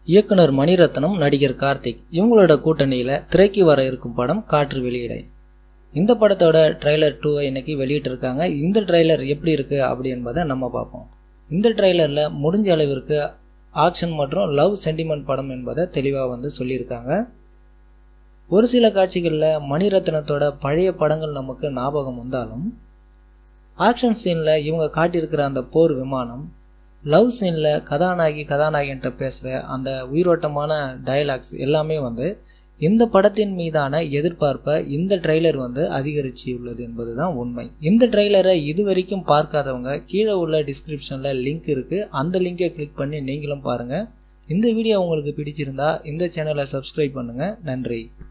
இயக்குனர் மணிரத்னம் நடிகர் கார்த்திக் இவங்களோட கூட்டணியில் திரைக்கு வர இருக்கும் படம் காற்று வெளியிடை இந்த படத்தோட ட்ரைலர் டூவை இன்னைக்கு வெளியிட்டிருக்காங்க இந்த ட்ரைலர் எப்படி இருக்கு அப்படி என்பதை நம்ம பார்ப்போம் இந்த ட்ரைலரில் முடிஞ்ச அளவிற்கு ஆக்ஷன் மற்றும் லவ் சென்டிமெண்ட் படம் என்பதை தெளிவாக வந்து சொல்லியிருக்காங்க ஒரு சில காட்சிகளில் மணிரத்னத்தோட பழைய படங்கள் நமக்கு ஞாபகம் வந்தாலும் ஆக்ஷன் சீனில் இவங்க காட்டியிருக்கிற அந்த போர் விமானம் லவ் சீனில் கதாநாயகி கதாநாயகன்ட்ட பேசுகிற அந்த உயிரோட்டமான டயலாக்ஸ் எல்லாமே வந்து இந்த படத்தின் மீதான எதிர்பார்ப்பை இந்த ட்ரெய்லர் வந்து அதிகரிச்சு உள்ளது என்பதுதான் உண்மை இந்த ட்ரெய்லரை இது வரைக்கும் பார்க்காதவங்க கீழே உள்ள டிஸ்கிரிப்ஷனில் லிங்க் இருக்குது அந்த லிங்கை கிளிக் பண்ணி நீங்களும் பாருங்கள் இந்த வீடியோ உங்களுக்கு பிடிச்சிருந்தா இந்த சேனலை சப்ஸ்கிரைப் பண்ணுங்கள் நன்றி